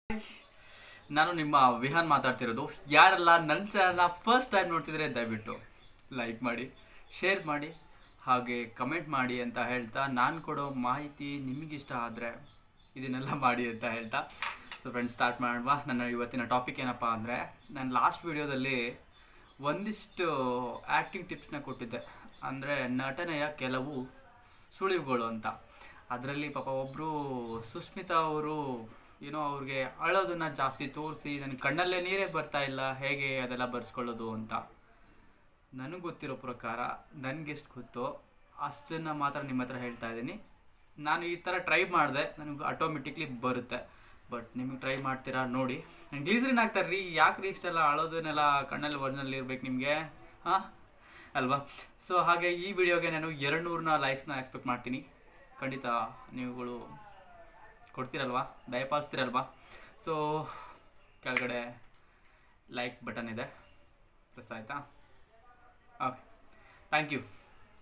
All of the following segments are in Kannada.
ನಾನು ನಿಮ್ಮ ವಿಹಾನ್ ಮಾತಾಡ್ತಿರೋದು ಯಾರೆಲ್ಲ ನನ್ನ ಚಾನಲ್ನ ಫಸ್ಟ್ ಟೈಮ್ ನೋಡ್ತಿದ್ರೆ ದಯವಿಟ್ಟು ಲೈಕ್ ಮಾಡಿ ಶೇರ್ ಮಾಡಿ ಹಾಗೆ ಕಮೆಂಟ್ ಮಾಡಿ ಅಂತ ಹೇಳ್ತಾ ನಾನು ಕೊಡೋ ಮಾಹಿತಿ ನಿಮಗಿಷ್ಟ ಆದರೆ ಇದನ್ನೆಲ್ಲ ಮಾಡಿ ಅಂತ ಹೇಳ್ತಾ ಸೊ ಫ್ರೆಂಡ್ಸ್ ಸ್ಟಾರ್ಟ್ ಮಾಡುವ ನನ್ನ ಇವತ್ತಿನ ಟಾಪಿಕ್ ಏನಪ್ಪ ಅಂದರೆ ನಾನು ಲಾಸ್ಟ್ ವಿಡಿಯೋದಲ್ಲಿ ಒಂದಿಷ್ಟು ಆ್ಯಕ್ಟಿಂಗ್ ಟಿಪ್ಸ್ನ ಕೊಟ್ಟಿದ್ದೆ ಅಂದರೆ ನಟನೆಯ ಕೆಲವು ಸುಳಿವುಗಳು ಅಂತ ಅದರಲ್ಲಿ ಪಾಪ ಒಬ್ಬರು ಸುಸ್ಮಿತಾ ಅವರು ಏನೋ ಅವ್ರಿಗೆ ಅಳೋದನ್ನ ಜಾಸ್ತಿ ತೋರಿಸಿ ನನಗೆ ಕಣ್ಣಲ್ಲೇ ನೀರೇ ಬರ್ತಾ ಇಲ್ಲ ಹೇಗೆ ಅದೆಲ್ಲ ಬರ್ಸ್ಕೊಳ್ಳೋದು ಅಂತ ನನಗೆ ಗೊತ್ತಿರೋ ಪ್ರಕಾರ ನನಗೆಷ್ಟು ಗೊತ್ತೋ ಅಷ್ಟನ್ನು ಮಾತ್ರ ನಿಮ್ಮ ಹತ್ರ ಹೇಳ್ತಾ ಇದ್ದೀನಿ ನಾನು ಈ ಥರ ಟ್ರೈ ಮಾಡಿದೆ ನನಗೆ ಆಟೋಮೆಟಿಕ್ಲಿ ಬರುತ್ತೆ ಬಟ್ ನಿಮಗೆ ಟ್ರೈ ಮಾಡ್ತೀರಾ ನೋಡಿ ಗ್ಲೀಸ್ರಿನ್ ಹಾಕ್ತಾರೆ ರೀ ಯಾಕೆ ರೀ ಇಷ್ಟೆಲ್ಲ ಅಳೋದನ್ನೆಲ್ಲ ಕಣ್ಣಲ್ಲಿ ಒರಿಜಿನಲ್ ಇರ್ಬೇಕು ನಿಮಗೆ ಹಾಂ ಅಲ್ವಾ ಸೊ ಹಾಗೆ ಈ ವಿಡಿಯೋಗೆ ನಾನು ಎರಡು ನೂರನ್ನ ಲೈಕ್ಸ್ನ ಎಕ್ಸ್ಪೆಕ್ಟ್ ಮಾಡ್ತೀನಿ ಖಂಡಿತ ನೀವುಗಳು ಕೊಡ್ತೀರಲ್ವಾ ದಯಪಾಲಿಸ್ತೀರಲ್ವಾ ಸೊ ಕೆಳಗಡೆ ಲೈಕ್ ಬಟನ್ ಇದೆ ಪ್ರೆಸ್ ಆಯಿತಾ ಓಕೆ ಥ್ಯಾಂಕ್ ಯು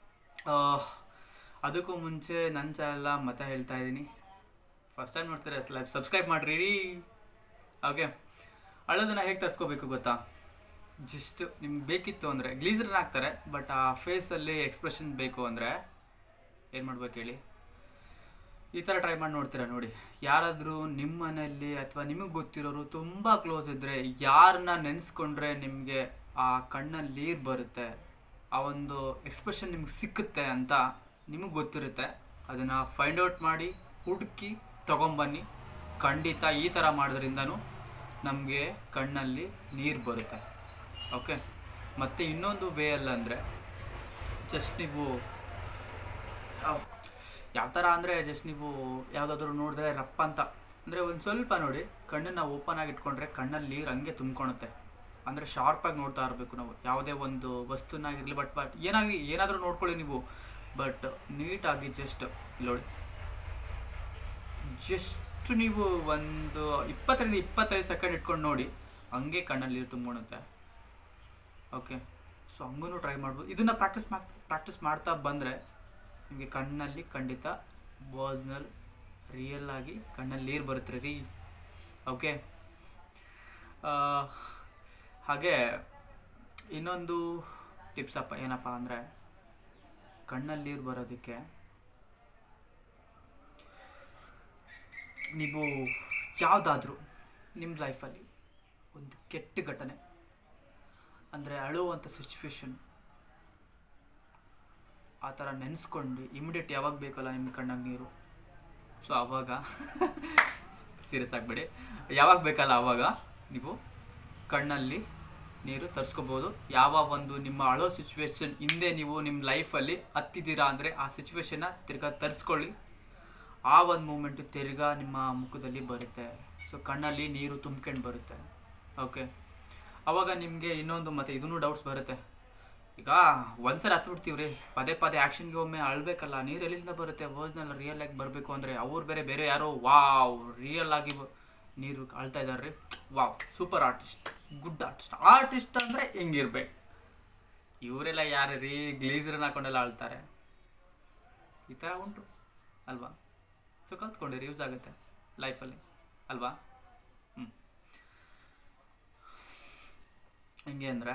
ಅದಕ್ಕೂ ಮುಂಚೆ ನನ್ನ ಚಾನಲ್ನ ಮತ್ತೆ ಹೇಳ್ತಾ ಇದ್ದೀನಿ ಫಸ್ಟ್ ಟೈಮ್ ನೋಡ್ತೀರಾ ಲೈಕ್ ಸಬ್ಸ್ಕ್ರೈಬ್ ಮಾಡಿರಿ ಓಕೆ ಅಳೋದನ್ನ ಹೇಗೆ ತರಿಸ್ಕೋಬೇಕು ಗೊತ್ತಾ ಜಸ್ಟ್ ನಿಮ್ಗೆ ಬೇಕಿತ್ತು ಅಂದರೆ ಗ್ಲೀಸರ್ನ ಹಾಕ್ತಾರೆ ಬಟ್ ಆ ಫೇಸಲ್ಲಿ ಎಕ್ಸ್ಪ್ರೆಷನ್ ಬೇಕು ಅಂದರೆ ಏನು ಮಾಡ್ಬೇಕು ಹೇಳಿ ಈ ಥರ ಟ್ರೈ ಮಾಡಿ ನೋಡ್ತೀರಾ ನೋಡಿ ಯಾರಾದರೂ ನಿಮ್ಮ ಮನೆಯಲ್ಲಿ ಅಥವಾ ನಿಮಗೆ ಗೊತ್ತಿರೋರು ತುಂಬ ಕ್ಲೋಸ್ ಇದ್ದರೆ ಯಾರನ್ನ ನೆನೆಸ್ಕೊಂಡ್ರೆ ನಿಮಗೆ ಆ ಕಣ್ಣಲ್ಲಿ ನೀರು ಬರುತ್ತೆ ಆ ಒಂದು ಎಕ್ಸ್ಪ್ರೆಷನ್ ನಿಮ್ಗೆ ಸಿಕ್ಕುತ್ತೆ ಅಂತ ನಿಮಗೆ ಗೊತ್ತಿರುತ್ತೆ ಅದನ್ನು ಫೈಂಡ್ ಔಟ್ ಮಾಡಿ ಹುಡುಕಿ ತೊಗೊಂಬನ್ನಿ ಖಂಡಿತ ಈ ಥರ ಮಾಡೋದ್ರಿಂದನೂ ನಮಗೆ ಕಣ್ಣಲ್ಲಿ ನೀರು ಬರುತ್ತೆ ಓಕೆ ಮತ್ತು ಇನ್ನೊಂದು ವೇ ಅಲ್ಲಂದರೆ ಜಸ್ಟ್ ನೀವು ಯಾವ ಥರ ಅಂದರೆ ಜಸ್ಟ್ ನೀವು ಯಾವುದಾದ್ರೂ ನೋಡಿದ್ರೆ ರಪ್ಪ ಅಂತ ಅಂದರೆ ಒಂದು ಸ್ವಲ್ಪ ನೋಡಿ ಕಣ್ಣನ್ನು ಓಪನ್ ಆಗಿ ಇಟ್ಕೊಂಡ್ರೆ ಕಣ್ಣಲ್ಲಿ ನೀರು ಹಂಗೆ ತುಂಬ್ಕೊಳುತ್ತೆ ಅಂದರೆ ಶಾರ್ಪಾಗಿ ನೋಡ್ತಾ ಇರಬೇಕು ನಾವು ಯಾವುದೇ ಒಂದು ವಸ್ತುನಾಗಿರಲಿ ಬಟ್ ಬಟ್ ಏನಾಗಿ ಏನಾದರೂ ನೋಡ್ಕೊಳ್ಳಿ ನೀವು ಬಟ್ ನೀಟಾಗಿ ಜಸ್ಟ್ ನೋಡಿ ಜಸ್ಟ್ ನೀವು ಒಂದು ಇಪ್ಪತ್ತರಿಂದ ಇಪ್ಪತ್ತೈದು ಸೆಕೆಂಡ್ ಇಟ್ಕೊಂಡು ನೋಡಿ ಹಂಗೆ ಕಣ್ಣಲ್ಲಿ ನೀರು ತುಂಬ್ಕೊಳುತ್ತೆ ಓಕೆ ಸೊ ಹಂಗೂ ಟ್ರೈ ಮಾಡ್ಬೋದು ಇದನ್ನು ಪ್ರಾಕ್ಟೀಸ್ ಮಾ ಪ್ರಾಕ್ಟೀಸ್ ಮಾಡ್ತಾ ಬಂದರೆ ನಿಮಗೆ ಕಣ್ಣಲ್ಲಿ ಖಂಡಿತ ಒರಿಜಿನಲ್ ರಿಯಲ್ ಆಗಿ ಕಣ್ಣಲ್ಲಿ ನೀರು ಬರುತ್ತೆ ರೀ ಓಕೆ ಹಾಗೆ ಇನ್ನೊಂದು ಟಿಪ್ಸ್ ಅಪ್ಪ ಏನಪ್ಪ ಅಂದರೆ ಕಣ್ಣಲ್ಲಿ ನೀರು ಬರೋದಕ್ಕೆ ನೀವು ಯಾವುದಾದ್ರೂ ನಿಮ್ಮ ಲೈಫಲ್ಲಿ ಒಂದು ಕೆಟ್ಟ ಘಟನೆ ಅಂದರೆ ಅಳುವಂಥ ಸಿಚುವೇಶನ್ ಆ ಥರ ನೆನೆಸ್ಕೊಂಡು ಇಮಿಡಿಯೇಟ್ ಯಾವಾಗ ಬೇಕಲ್ಲ ನಿಮ್ಮ ಕಣ್ಣಾಗ ನೀರು ಸೊ ಆವಾಗ ಸೀರಿಯಸ್ ಆಗಬೇಡಿ ಯಾವಾಗ ಬೇಕಲ್ಲ ಆವಾಗ ನೀವು ಕಣ್ಣಲ್ಲಿ ನೀರು ತರಿಸ್ಕೋಬೋದು ಯಾವ ಒಂದು ನಿಮ್ಮ ಅಳೋ ಸಿಚುವೇಶನ್ ಹಿಂದೆ ನೀವು ನಿಮ್ಮ ಲೈಫಲ್ಲಿ ಹತ್ತಿದ್ದೀರಾ ಅಂದರೆ ಆ ಸಿಚುವೇಶನ್ನ ತಿರ್ಗಾ ತರಿಸ್ಕೊಳ್ಳಿ ಆ ಒಂದು ಮೂಮೆಂಟು ತಿರ್ಗಾ ನಿಮ್ಮ ಮುಖದಲ್ಲಿ ಬರುತ್ತೆ ಸೊ ಕಣ್ಣಲ್ಲಿ ನೀರು ತುಂಬ್ಕೊಂಡು ಬರುತ್ತೆ ಓಕೆ ಅವಾಗ ನಿಮಗೆ ಇನ್ನೊಂದು ಮತ್ತು ಇದೂ ಡೌಟ್ಸ್ ಬರುತ್ತೆ ಈಗ ಒಂದ್ಸಲ ಹತ್ಬಿಡ್ತೀವಿ ರೀ ಪದೇ ಪದೇ ಆ್ಯಕ್ಷನ್ಗೆ ಒಮ್ಮೆ ಅಳ್ಬೇಕಲ್ಲ ನೀರು ಎಲ್ಲಿಂದ ಬರುತ್ತೆ ಒರಿಜಿನಲ್ ರಿಯಲ್ ಆಗಿ ಬರಬೇಕು ಅಂದರೆ ಅವ್ರು ಬೇರೆ ಬೇರೆ ಯಾರೋ ವಾವ್ ರಿಯಲ್ ಆಗಿ ನೀರು ಅಳ್ತಾ ಇದ್ದಾರೆ ರೀ wow super artist good artist artist ಅಂದರೆ ಹೆಂಗಿರ್ಬೇಕು ಇವರೆಲ್ಲ ಯಾರು ರೀ ಗ್ಲೀಸರ್ನ ಹಾಕೊಂಡೆಲ್ಲ ಅಳ್ತಾರೆ ಈ ಥರ ಉಂಟು ಅಲ್ವಾ ಸೊ ಕಲ್ತ್ಕೊಂಡಿರಿ ಯೂಸ್ ಆಗುತ್ತೆ ಲೈಫಲ್ಲಿ ಅಲ್ವಾ ಹ್ಞೂ ಹೆಂಗೆ ಅಂದರೆ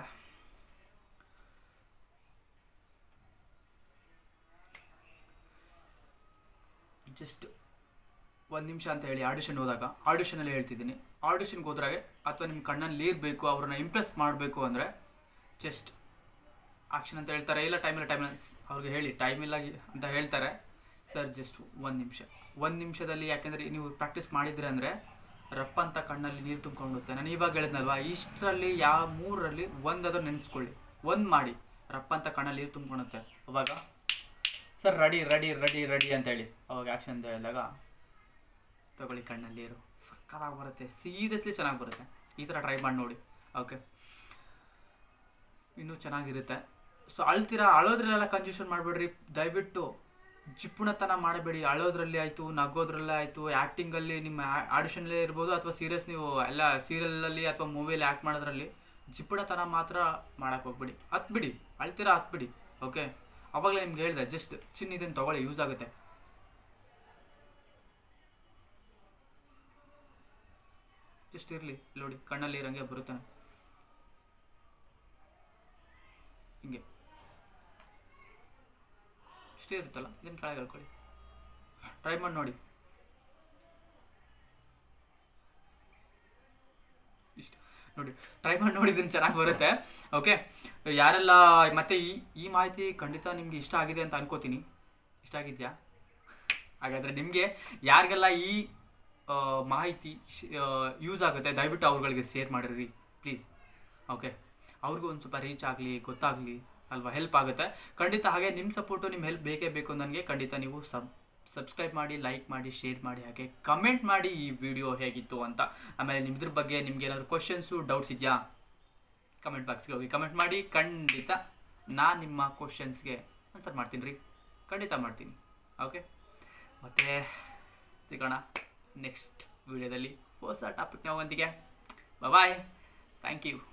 ಜಸ್ಟ್ ಒಂದು ನಿಮಿಷ ಅಂತ ಹೇಳಿ ಆಡಿಷನ್ ಹೋದಾಗ ಆಡಿಷನಲ್ಲಿ ಹೇಳ್ತಿದ್ದೀನಿ ಆಡಿಷನ್ಗೆ ಹೋದ್ರಾಗೆ ಅಥವಾ ನಿಮ್ಮ ಕಣ್ಣಲ್ಲಿ ನೀರು ಬೇಕು ಅವ್ರನ್ನ ಇಂಪ್ರೆಸ್ ಮಾಡಬೇಕು ಅಂದರೆ ಜಸ್ಟ್ ಆಕ್ಷನ್ ಅಂತ ಹೇಳ್ತಾರೆ ಇಲ್ಲ ಟೈಮಿಲ್ಲ ಟೈಮಿಲ್ಲ ಅವ್ರಿಗೆ ಹೇಳಿ ಟೈಮ್ ಇಲ್ಲ ಅಂತ ಹೇಳ್ತಾರೆ ಸರ್ ಜಸ್ಟ್ ಒಂದು ನಿಮಿಷ ಒಂದು ನಿಮಿಷದಲ್ಲಿ ಯಾಕೆಂದರೆ ನೀವು ಪ್ರಾಕ್ಟೀಸ್ ಮಾಡಿದ್ರೆ ಅಂದರೆ ರಪ್ಪ ಅಂತ ಕಣ್ಣಲ್ಲಿ ನೀರು ತುಂಬ್ಕೊಂಡುತ್ತೆ ನಾನು ಇವಾಗ ಹೇಳಿದ್ನಲ್ವಾ ಇಷ್ಟರಲ್ಲಿ ಯಾವ ಮೂರರಲ್ಲಿ ಒಂದಾದ್ರೂ ನೆನೆಸ್ಕೊಳ್ಳಿ ಒಂದು ಮಾಡಿ ರಪ್ಪ ಅಂತ ಕಣ್ಣಲ್ಲಿ ನೀರು ತುಂಬ್ಕೊಳುತ್ತೆ ಅವಾಗ sir ready ready ready ready ಅಂತ ಹೇಳಿ ಅವಾಗ ಆ್ಯಕ್ಷನ್ ಅಂತ ಹೇಳಿದಾಗ ತಗೊಳ್ಳಿ ಕಣ್ಣಲ್ಲಿ ನೀರು ಸಕ್ಕತ್ತಾಗಿ ಬರುತ್ತೆ ಸೀರಿಯಸ್ಲಿ ಚೆನ್ನಾಗಿ ಬರುತ್ತೆ ಈ ಥರ ಟ್ರೈ ಮಾಡಿ ನೋಡಿ ಓಕೆ ಇನ್ನೂ ಚೆನ್ನಾಗಿರುತ್ತೆ ಸೊ ಅಳ್ತೀರಾ ಅಳೋದ್ರಲ್ಲೆಲ್ಲ ಕನ್ಫ್ಯೂಷನ್ ಮಾಡಿಬಿಡ್ರಿ ದಯವಿಟ್ಟು ಜಿಪ್ಪುಣತನ ಮಾಡಬೇಡಿ ಅಳೋದ್ರಲ್ಲಿ ಆಯಿತು ನಗೋದ್ರಲ್ಲೇ ಆಯಿತು ಆ್ಯಕ್ಟಿಂಗಲ್ಲಿ ನಿಮ್ಮ ಆಡಿಷನ್ಲೇ ಇರ್ಬೋದು ಅಥವಾ ಸೀರಿಯಸ್ ನೀವು ಎಲ್ಲ ಸೀರಿಯಲಲ್ಲಿ ಅಥವಾ ಮೂವಿಯಲ್ಲಿ ಆ್ಯಕ್ಟ್ ಮಾಡೋದ್ರಲ್ಲಿ ಜಿಪ್ಪುಣತನ ಮಾತ್ರ ಮಾಡೋಕ್ಕೆ ಹೋಗ್ಬಿಡಿ ಹತ್ಬಿಡಿ ಅಳ್ತೀರಾ ಹತ್ಬಿಡಿ ಓಕೆ ಅವಾಗಲೇ ನಿಮ್ಗೆ ಹೇಳಿದೆ ಜಸ್ಟ್ ಚಿನ್ನ ಇದನ್ನು ತೊಗೊಳ್ಳಿ ಯೂಸ್ ಆಗುತ್ತೆ ಜಸ್ಟ್ ಇರಲಿ ನೋಡಿ ಕಣ್ಣಲ್ಲಿ ಇರಂಗೆ ಬರುತ್ತೆ ಹಿಂಗೆ ಇಷ್ಟೇ ಇರುತ್ತಲ್ಲ ಇದನ್ನು ಕೆಳಗೆ ಹೇಳ್ಕೊಳ್ಳಿ ಟ್ರೈ ಮಾಡಿ ನೋಡಿ ಇಷ್ಟು ನೋಡಿ ಟ್ರೈ ಮಾಡಿ ನೋಡಿ ಇದನ್ನು ಚೆನ್ನಾಗಿ ಬರುತ್ತೆ ಓಕೆ ಯಾರೆಲ್ಲ ಮತ್ತೆ ಈ ಈ ಮಾಹಿತಿ ಖಂಡಿತ ನಿಮ್ಗೆ ಇಷ್ಟ ಆಗಿದೆ ಅಂತ ಅನ್ಕೋತೀನಿ ಇಷ್ಟ ಆಗಿದೆಯಾ ಹಾಗಾದರೆ ನಿಮಗೆ ಯಾರಿಗೆಲ್ಲ ಈ ಆ, ಮಾಹಿತಿ ಯೂಸ್ ಆಗುತ್ತೆ ದಯವಿಟ್ಟು ಅವ್ರುಗಳಿಗೆ ಶೇರ್ ಮಾಡಿರಿ ಪ್ಲೀಸ್ ಓಕೆ ಅವ್ರಿಗೂ ಒಂದು ಸ್ವಲ್ಪ ರೀಚ್ ಆಗಲಿ ಗೊತ್ತಾಗಲಿ ಅಲ್ವಾ ಹೆಲ್ಪ್ ಆಗುತ್ತೆ ಖಂಡಿತ ಹಾಗೆ ನಿಮ್ಮ ಸಪೋರ್ಟು ನಿಮ್ಮ ಹೆಲ್ಪ್ ಬೇಕೇ ಬೇಕು ನನಗೆ ಖಂಡಿತ ನೀವು ಸಬ್ ಸಬ್ಸ್ಕ್ರೈಬ್ ಮಾಡಿ ಲೈಕ್ ಮಾಡಿ ಶೇರ್ ಮಾಡಿ ಹಾಗೆ ಕಮೆಂಟ್ ಮಾಡಿ ಈ ವಿಡಿಯೋ ಹೇಗಿತ್ತು ಅಂತ ಆಮೇಲೆ ನಿಮ್ದ್ರ ಬಗ್ಗೆ ನಿಮ್ಗೆ ಏನಾದ್ರು ಕ್ವಶನ್ಸು ಡೌಟ್ಸ್ ಇದೆಯಾ ಕಮೆಂಟ್ ಬಾಕ್ಸ್ಗೆ ಹೋಗಿ ಕಮೆಂಟ್ ಮಾಡಿ ಖಂಡಿತ ನಾನು ನಿಮ್ಮ ಕ್ವಶನ್ಸ್ಗೆ ಆನ್ಸರ್ ಮಾಡ್ತೀನಿ ರೀ ಖಂಡಿತ ಮಾಡ್ತೀನಿ ಓಕೆ ಮತ್ತು ಸಿಗೋಣ ನೆಕ್ಸ್ಟ್ ವಿಡಿಯೋದಲ್ಲಿ ಹೊಸ ಟಾಪಿಕ್ನ ಒಂದಿಗೆ ಬಾಯ್ ಥ್ಯಾಂಕ್ ಯು